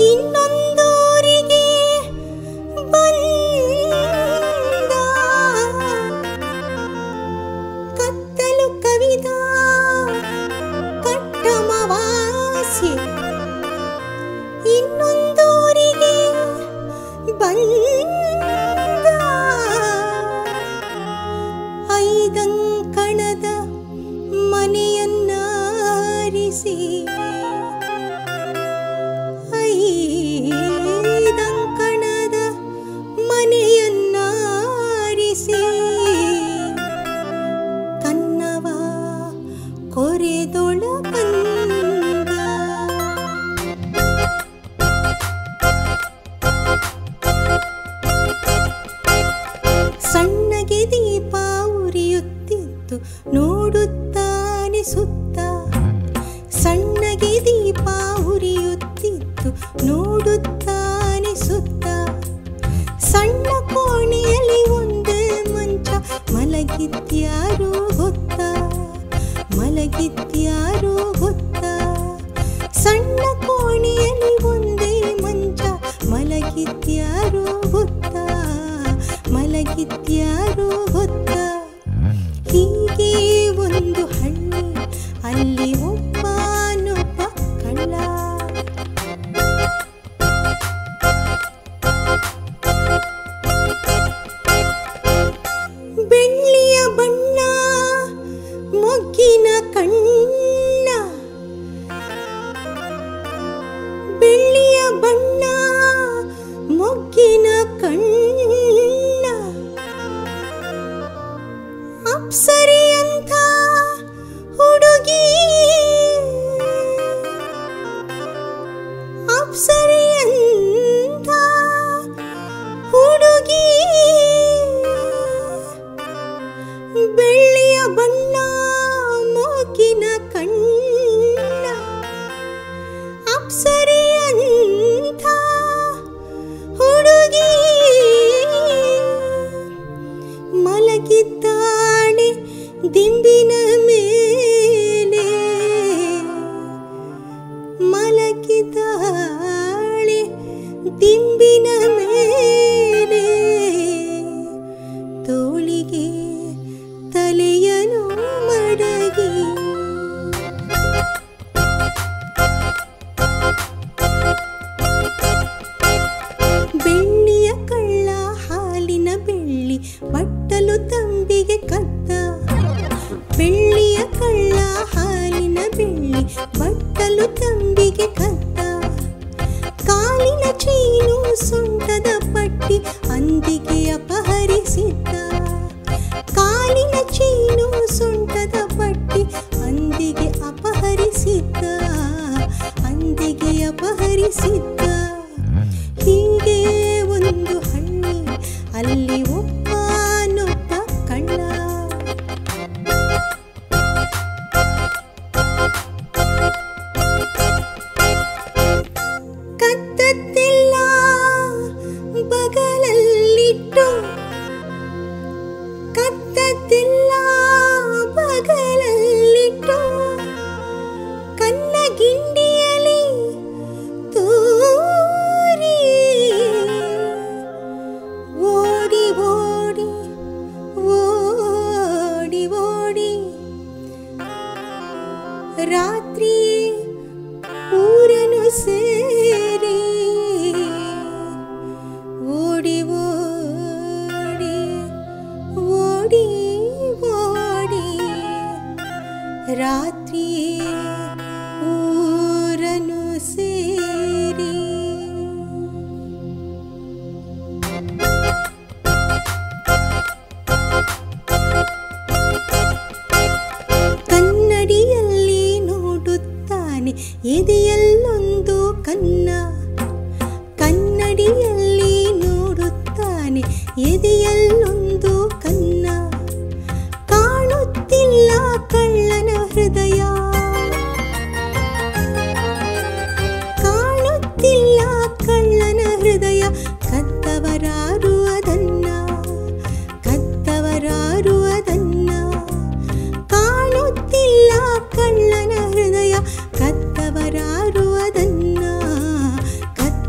ಇನ್ನೊಂದೂರಿಗೆ ಬಂದ ಕತ್ತಲು ಕವಿದ ಕಟ್ಟಮವಾಸ್ಯೆ ಇನ್ನೊಂದೂರಿಗೆ ಬಂದ ಐದಂಕಣದ ಮನೆಯನ್ನಾರಿಸಿ ಐದಂಕಣದ ಮನೆಯನ್ನಾರಿಸಿ ಕನ್ನವ ಕೊರೆದೊಳ ಬಂದ ಸಣ್ಣಗೆ ದೀಪ ಉರಿಯುತ್ತಿತ್ತು ನೋಡುತ್ತಾನೆ ಸುತ್ತ ಸಣ್ಣಗೆ ದೀಪ ಉರಿಯುತ್ತಿತ್ತು ನೋಡುತ್ತಾನೆ ಸುತ್ತ ಸಣ್ಣ ಕೋಣೆಯಲ್ಲಿ ಒಂದು ಮಂಚ ಮಲಗಿದ್ಯಾರೋ ಗೊತ್ತ ಮಲಗಿದ್ಯಾರೋ ಗೊತ್ತ ಸಣ್ಣ ಕೋಣೆಯಲ್ಲಿ ಒಂದೇ ಮಂಚ ಮಲಗಿದ್ಯಾರೋ ಗೊತ್ತ ಮಲಗಿದ್ಯಾರೋ ಗೊತ್ತ ಹೀಗೆ ಒಂದು ಹಳ್ಳಿ ಅಲ್ಲಿ ಒಬ್ಬನೊಬ್ಬ ಕಳ್ಳ ಬೆಳ್ಳಿಯ ಬಣ್ಣ ಮೊಗ್ಗಿನ ಕಣ್ಣ ಬೆಳ್ಳಿಯ ಬಣ್ಣ ಮೊಗ್ಗಿನ ಕಣ್ಣ ಅಪ್ಸರಿಯಂಥ ಹುಡುಗಿ ಅಪ್ಸರಿಯಂಥ ಹುಡುಗಿ ಬೆಳ್ಳಿಯ ಬಣ್ಣ ಮೂಗಿನ ಕಣ್ಣ ಅಪ್ಸರಿಯಂಥ ಹುಡುಗಿ ಮಲಗಿದ್ದಾಳೆ ದಿಂಬಿನ ಮೇಲೆ ಮಲಗಿದ್ದಾಳೆ ದಿಂಬಿನ ಮೇಲೆ ತೋಳಿಗೆ ತಲೆಯನು ಮಡಗಿ ಬೆಳ್ಳಿಯ ಕಳ್ಳ ಹಾಲಿನ ಬೆಳ್ಳಿ ಬಟ್ಟಲು ತಂಬಿಗೆ ಕದ್ದ ಬೆಳ್ಳಿಯ ಕಳ್ಳ ಹಾಲಿನ ಬೆಳ್ಳಿ ಬಟ್ಟಲು ತಂಬಿಗೆ ಕದ್ದ ಕಾಲಿನ ಚೀನು ಸೊಂಟದ ಪಟ್ಟಿ ಅಂದಿಗೆ ಅಪಹರಿಸಿದ್ದ ಕಾಲಿನ ಚೀನು ಸೊಂಟದ ಪಟ್ಟಿ ಅಂದಿಗೆ ಅಪಹರಿಸಿದ್ದ ಅಂದಿಗೆ ಅಪಹರಿಸಿದ್ದ ಹೀಗೆ ಒಂದು ಹಳ್ಳಿ ಅಲ್ಲಿ ಒಬ್ಬನೊಬ್ಬ ಕಳ್ಳ ಕದ್ದದ್ದೆಲ್ಲ ಬಗಲಲ್ಲಿಟ್ಟು ಕದ್ದದ್ದೆಲ್ಲ ಬಗಲಲ್ಲಿಟ್ಟು ಕನ್ನ ಗಿಂಡಿಯಲಿ ತೂರಿ ಓಡಿ ಓಡಿ ಓಡಿ ಓಡಿ ರಾತ್ರಿ ಊರನು ಸೇರಿ ಓಡಿ ಓಡಿ ಓಡಿ ಓಡಿ ರಾತ್ರಿ ಊರನು ಸೇರಿ ಕನ್ನಡಿಯಲ್ಲಿ ನೋಡುತ್ತಾನೆ ಎದೆಯಲ್ಲೊಂದು ಕನ್ನ ಕನ್ನಡಿಯಲ್ಲಿ ನೋಡುತ್ತಾನೆ ಎದೆಯಲ್ಲೊಂದು ಕನ್ನ ಕಾಣುತ್ತಿಲ್ಲ ಕಳ್ಳನ ಹೃದಯ ಕಾಣುತ್ತಿಲ್ಲ ಕಳ್ಳನ ಹೃದಯ ಕದ್ದವರಾರು ಅದನ್ನ ಕದ್ದವರಾರು ಅದನ್ನ ಕಾಣುತ್ತಿಲ್ಲ ಕಳ್ಳನ ಹೃದಯ ಕದ್ದವರಾರು ಅದನ್ನ ಕದ್ದ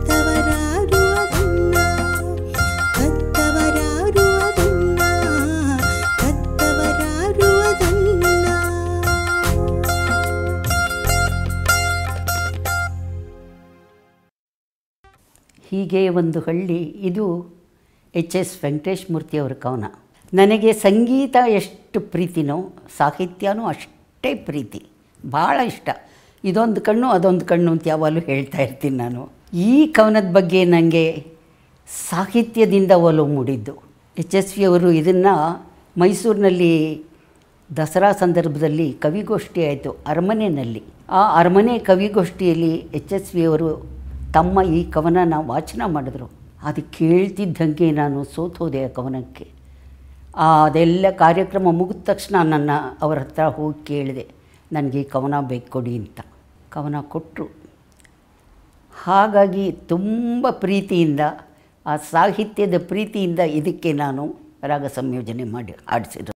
ಹೀಗೆ ಒಂದು ಹಳ್ಳಿ ಇದು ಎಚ್ ಎಸ್ ವೆಂಕಟೇಶ್ ಮೂರ್ತಿಯವರ ಕವನ ನನಗೆ ಸಂಗೀತ ಎಷ್ಟು ಪ್ರೀತಿನೋ ಸಾಹಿತ್ಯನೂ ಅಷ್ಟೇ ಪ್ರೀತಿ ಭಾಳ ಇಷ್ಟ ಇದೊಂದು ಕಣ್ಣು ಅದೊಂದು ಕಣ್ಣು ಅಂತ ಯಾವಾಗಲೂ ಹೇಳ್ತಾ ಇರ್ತೀನಿ ನಾನು ಈ ಕವನದ ಬಗ್ಗೆ ನನಗೆ ಸಾಹಿತ್ಯದಿಂದ ಒಲವು ಮೂಡಿದ್ದು ಎಚ್ ಎಸ್ ವಿ ಅವರು ಇದನ್ನು ಮೈಸೂರಿನಲ್ಲಿ ದಸರಾ ಸಂದರ್ಭದಲ್ಲಿ ಕವಿಗೋಷ್ಠಿ ಆಯಿತು ಅರಮನೆಯಲ್ಲಿ ಆ ಅರಮನೆ ಕವಿಗೋಷ್ಠಿಯಲ್ಲಿ ಎಚ್ ಎಸ್ ವಿ ಅವರು ತಮ್ಮ ಈ ಕವನನ ವಾಚನ ಮಾಡಿದ್ರು ಅದು ಕೇಳ್ತಿದ್ದಂಗೆ ನಾನು ಸೋತೋದೆ ಆ ಕವನಕ್ಕೆ ಆ ಅದೆಲ್ಲ ಕಾರ್ಯಕ್ರಮ ಮುಗಿದ ತಕ್ಷಣ ನನ್ನ ಅವರ ಹತ್ರ ಹೋಗಿ ಕೇಳಿದೆ ನನಗೆ ಈ ಕವನ ಬೇಕು ಕೊಡಿ ಅಂತ ಕವನ ಕೊಟ್ಟರು ಹಾಗಾಗಿ ತುಂಬ ಪ್ರೀತಿಯಿಂದ ಆ ಸಾಹಿತ್ಯದ ಪ್ರೀತಿಯಿಂದ ಇದಕ್ಕೆ ನಾನು ರಾಗ ಸಂಯೋಜನೆ ಮಾಡಿ ಆಡಿಸಿರೋದು